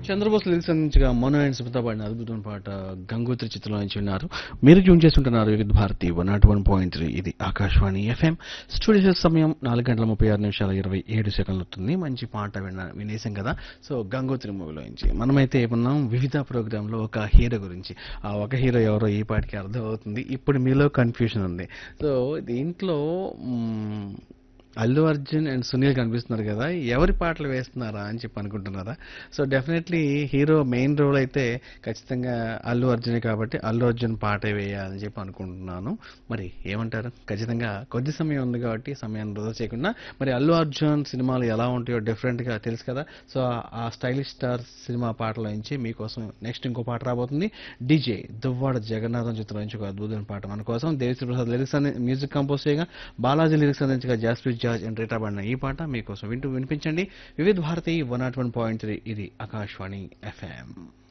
Chandrabose lyrics అందించగా మను and Sumitha పాడిన అద్భుతమైన పాట గంగోత్రి చిత్రంలో నుంచి విన్నారు మీరు ట్యూన్ చేస్తుంటున్నారు Vividh Bharati one not one point three ఇది ఆకాశవాణి ఎఫ్ఎం స్టూడియో సమయం నాలుగు గంటల ముప్పై ఆరు నిమిషాల ఇరవై ఏడు సెకండ్లు అవుతుంది మంచి పాట విన్న వినేసాం కదా సో గంగోత్రి మూవీలో నుంచి మనమైతే ఏమన్నాం వివిధ ప్రోగ్రాంలో ఒక హీరో గురించి ఆ ఒక హీరో ఎవరో ఈ పాటికి అర్థం అవుతుంది ఇప్పుడు మీలో కన్ఫ్యూషన్ ఉంది సో దీంట్లో మ్మ్, అల్లు అర్జున్ అండ్ సునీల్ కనిపిస్తున్నారు కదా ఎవరి పాటలు వేస్తున్నారా అని చెప్పి అనుకుంటున్నారా so definitely hero main role అయితే ఖచ్చితంగా అల్లు అర్జునే కాబట్టి అల్లు అర్జున్ పాటే వేయాలని చెప్పి అనుకుంటున్నాను మరి ఏమంటారు ఖచ్చితంగా కొద్ది సమయం ఉంది కాబట్టి సమయాన్ని వృధా చేయకుండా మరి అల్లు అర్జున్ సినిమాలు ఎలా ఉంటాయో డిఫరెంట్గా తెలుసు కదా సో ఆ స్టైలిష్ స్టార్ సినిమా పాటల నుంచి మీకోసం నెక్స్ట్ ఇంకో పాట రాబోతుంది డీజే దువ్వాడ జగన్నాథం చిత్రం నుంచి ఒక అద్భుతమైన పాట మన కోసం దేవిశ్రీ ప్రసాద్ లిరిక్స్ అని మ్యూజిక్ కంపోజ్ చేయగా బాలాజీ లిరిక్స్ అందించగా జాస్ప్రీత్ జార్జ్ అండ్ రీటా పడిన ఈ పాట మీకోసం వింటూ వినిపించండి Vividh Bharati one not one point three ఇది ఆకాశవాణి ఎఫ్ఎం